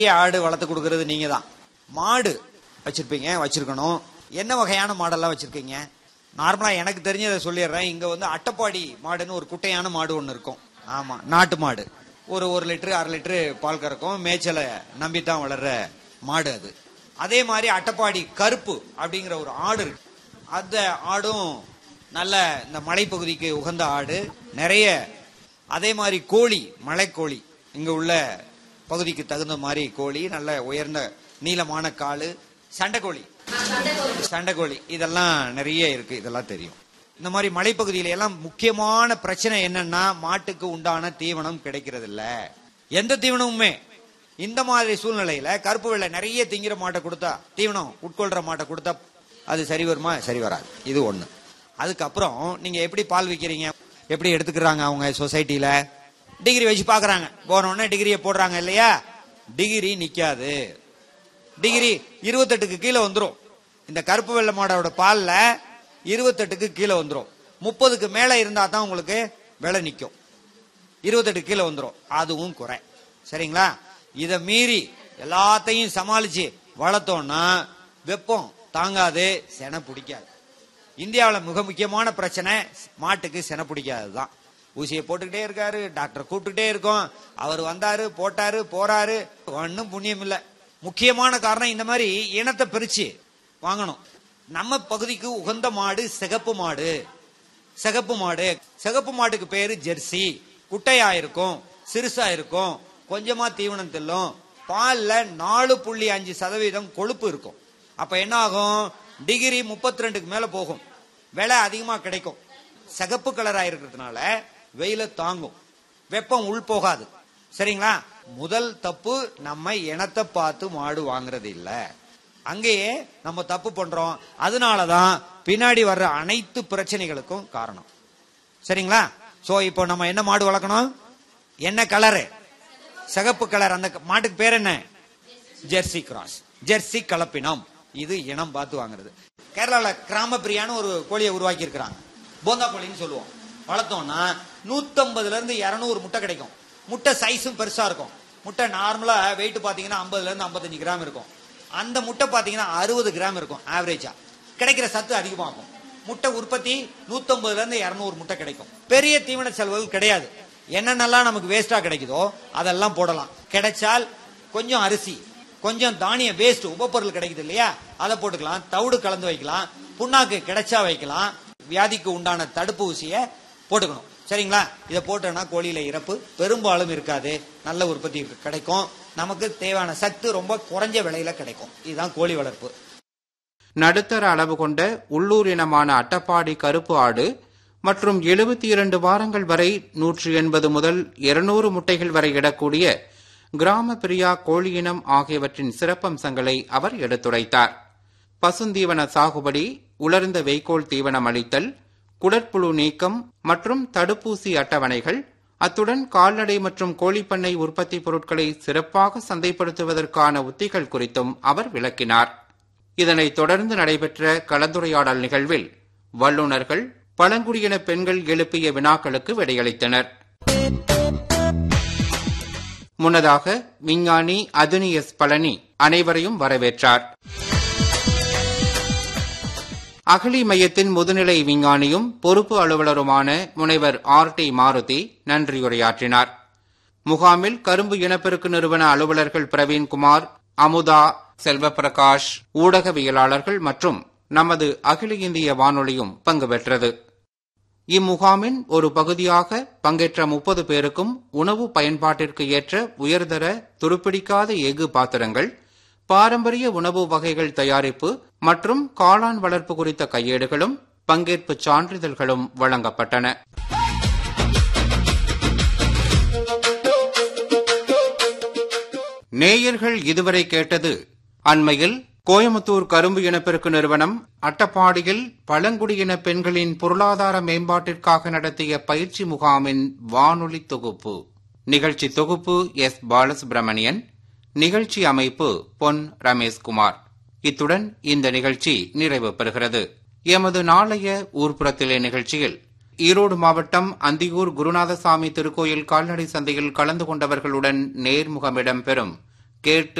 ஆடு வளர்த்து கொடுக்கறது நீங்க தான் மாடு வச்சிருப்பீங்க வச்சிருக்கணும் என்ன வகையான மாடெல்லாம் வச்சிருக்கீங்க நார்மலா எனக்கு தெரிஞ்சதை சொல்லிடுறேன் இங்க வந்து அட்டப்பாடி மாடுன்னு ஒரு குட்டையான மாடு ஒன்று இருக்கும் ஆமா நாட்டு மாடு ஒரு ஒரு லிட்டரு அரை லிட்டரு பால் கறக்கும் மேய்ச்சலை நம்பித்தான் வளர்ற மாடு அது அதே மாதிரி அட்டப்பாடி கருப்பு அப்படிங்கிற ஒரு ஆடு இருக்கு அந்த ஆடும் நல்ல இந்த மலைப்பகுதிக்கு உகந்த ஆடு நிறைய அதே மாதிரி கோழி மலைக்கோழி இங்க உள்ள பகுதிக்கு தகுந்த மாதிரி கோழி நல்ல உயர்ந்த நீளமான காலு சண்டைக்கோழி சண்டைக்கோழி இதெல்லாம் நிறைய இருக்கு இதெல்லாம் தெரியும் இந்த மாதிரி மலைப்பகுதியில எல்லாம் முக்கியமான பிரச்சனை என்னன்னா மாட்டுக்கு உண்டான தீவனம் கிடைக்கிறது இல்ல எந்த தீவனமுமே இந்த மாதிரி சூழ்நிலையில கருப்பு வெள்ளை நிறைய திங்கிற மாட்டை கொடுத்தா தீவனம் உட்கொள்ற மாட்டை கொடுத்தா அது சரி வருமா சரி வராது இது ஒண்ணு அதுக்கப்புறம் நீங்க எப்படி பால் விற்கிறீங்க எப்படி எடுத்துக்கிறாங்க அவங்க சொசைட்டில டிகிரி வச்சு பாக்குறாங்க போன உடனே டிகிரியை போடுறாங்க இல்லையா டிகிரி நிக்காது டிகிரி இருபத்தெட்டுக்கு கீழே வந்துரும் இந்த கருப்பு வெள்ளை மாடோட பால்ல இருபத்தெட்டுக்கு கீழே வந்துரும் முப்பதுக்கு மேல இருந்தா தான் உங்களுக்கு விலை நிக்கும் இருபத்தெட்டு கீழே வந்துரும் அதுவும் குறை சரிங்களா இத மீறி எல்லாத்தையும் சமாளிச்சு வளர்த்தோம்னா வெப்பம் தாங்காது செனை பிடிக்காது இந்தியாவில் மிக முக்கியமான பிரச்சனை மாட்டுக்கு செனை பிடிக்காது தான் ஊசியை போட்டுக்கிட்டே இருக்காரு டாக்டர் கூப்பிட்டுட்டே இருக்கோம் அவர் வந்தாரு போட்டாரு போறாரு ஒன்றும் புண்ணியம் இல்லை முக்கியமான காரணம் இந்த மாதிரி இனத்தை பிரிச்சு வாங்கணும் நம்ம பகுதிக்கு உகந்த மாடு சிகப்பு மாடு சிகப்பு மாடு சிகப்பு மாட்டுக்கு பேரு ஜெர்சி குட்டையா இருக்கும் சிறுசா இருக்கும் கொஞ்சமா தீவனம் தெல்லும் பால்ல நாலு புள்ளி அஞ்சு சதவீதம் கொழுப்பு இருக்கும் அப்ப என்ன ஆகும் டிகிரி முப்பத்தி ரெண்டுக்கு மேல போகும் விலை அதிகமா கிடைக்கும் சிகப்பு கலரா இருக்கிறதுனால வெயில தாங்கும் வெப்பம் உள் போகாது சரிங்களா முதல் தப்பு நம்ம இனத்தை பார்த்து மாடு வாங்குறது இல்ல அங்கேயே நம்ம தப்பு பண்றோம் அதனாலதான் பின்னாடி வர்ற அனைத்து பிரச்சனைகளுக்கும் காரணம் சரிங்களா சோ இப்போ நம்ம என்ன மாடு வளர்க்கணும் என்ன கலரு சிகப்பு கலர் அந்த மாட்டுக்கு பேர் என்ன ஜெர்சி கிராஸ் ஜெர்சி கலப்பினம் இது இனம் பார்த்து வாங்குறது கேரளால கிராமப்பிரியான ஒரு கோழியை உருவாக்கி இருக்கிறாங்க போந்தா கோழின்னு சொல்லுவோம் வளர்த்தோம்னா நூத்தம்பதுல இருந்து இருநூறு முட்டை கிடைக்கும் முட்டை சைஸும் பெருசா இருக்கும் முட்டை நார்மலா வெயிட் பாத்தீங்கன்னா ஐம்பதுல இருந்து ஐம்பத்தஞ்சு கிராம் இருக்கும் அந்த முட்டை பாத்தீங்கன்னா அறுபது கிராம் இருக்கும் ஆவரேஜா கிடைக்கிற சத்து அதிகமாகும் முட்டை உற்பத்தி நூத்தம்பதுல இருந்து இருநூறு முட்டை கிடைக்கும் பெரிய தீவன செலவுகள் கிடையாது என்னென்னலாம் நமக்கு வேஸ்டா கிடைக்குதோ அதெல்லாம் போடலாம் கிடைச்சால் கொஞ்சம் அரிசி கொஞ்சம் தானிய வேஸ்ட் உபப்பொருள் கிடைக்குது இல்லையா அதை போட்டுக்கலாம் தவிடு கலந்து வைக்கலாம் புண்ணாக்கு கிடைச்சா வைக்கலாம் வியாதிக்கு உண்டான தடுப்பு ஊசிய போட்டுக்கணும் சரிங்களா இதை போட்டோம்னா கோழியில இறப்பு பெரும்பாலும் இருக்காது நல்ல உற்பத்தி கிடைக்கும் நமக்கு தேவையான சத்து ரொம்ப குறைஞ்ச விலையில கிடைக்கும் இதுதான் கோழி வளர்ப்பு நடுத்தர அளவு கொண்ட உள்ளூர் இனமான அட்டப்பாடி கருப்பு ஆடு மற்றும் எழுபத்தி இரண்டு வாரங்கள் வரை நூற்றி எண்பது முதல் இருநூறு முட்டைகள் வரை இடக்கூடிய கிராம பிரியா கோழி இனம் ஆகியவற்றின் சிறப்பம்சங்களை அவர் எடுத்துரைத்தார் பசுந்தீவன சாகுபடி உலர்ந்த வைக்கோல் தீவனம் அளித்தல் குடற்புழு நீக்கம் மற்றும் தடுப்பூசி அட்டவணைகள் அத்துடன் கால்நடை மற்றும் கோழிப்பண்ணை உற்பத்தி பொருட்களை சிறப்பாக சந்தைப்படுத்துவதற்கான உத்திகள் குறித்தும் அவர் விளக்கினார் இதனைத் தொடர்ந்து நடைபெற்ற கலந்துரையாடல் நிகழ்வில் வல்லுநர்கள் பழங்குடியின பெண்கள் எழுப்பிய வினாக்களுக்கு விடையளித்தனர் முன்னதாக விஞ்ஞானி அதுனி எஸ் பழனி அனைவரையும் வரவேற்றார் அகலி மையத்தின் முதுநிலை விஞ்ஞானியும் பொறுப்பு அலுவலருமான முனைவர் ஆர் டி மாருதி நன்றியுரையாற்றினார் முகாமில் கரும்பு இனப்பெருக்கு நிறுவன அலுவலர்கள் பிரவீன்குமார் அமுதா செல்வப்பிரகாஷ் ஊடகவியலாளர்கள் மற்றும் நமது அகில இந்திய வானொலியும் பங்கு பெற்றது இம்முகாமின் ஒரு பகுதியாக பங்கேற்ற முப்பது பேருக்கும் உணவு பயன்பாட்டிற்கு ஏற்ற உயர்தர துருப்பிடிக்காத எஃகு பாத்திரங்கள் பாரம்பரிய உணவு வகைகள் தயாரிப்பு மற்றும் காளான் வளர்ப்பு குறித்த கையேடுகளும் பங்கேற்பு சான்றிதழ்களும் வழங்கப்பட்டன நேயர்கள் இதுவரை கேட்டது அண்மையில் கோயமுத்தூர் கரும்பு இனப்பெருக்கு நிறுவனம் அட்டப்பாடியில் பழங்குடியின பெண்களின் பொருளாதார மேம்பாட்டிற்காக நடத்திய பயிற்சி முகாமின் வானொலி தொகுப்பு நிகழ்ச்சி தொகுப்பு எஸ் பாலசுப்ரமணியன் நிகழ்ச்சி அமைப்பு பொன் ரமேஷ்குமார் இத்துடன் இந்த நிகழ்ச்சி நிறைவு பெறுகிறது எமது நாளைய ஊர்ப்புறத்திலே நிகழ்ச்சியில் ஈரோடு மாவட்டம் அந்தியூர் குருநாதசாமி திருக்கோயில் கால்நடை சந்தையில் கலந்து கொண்டவர்களுடன் நேர்முகம் இடம்பெறும் கேட்டு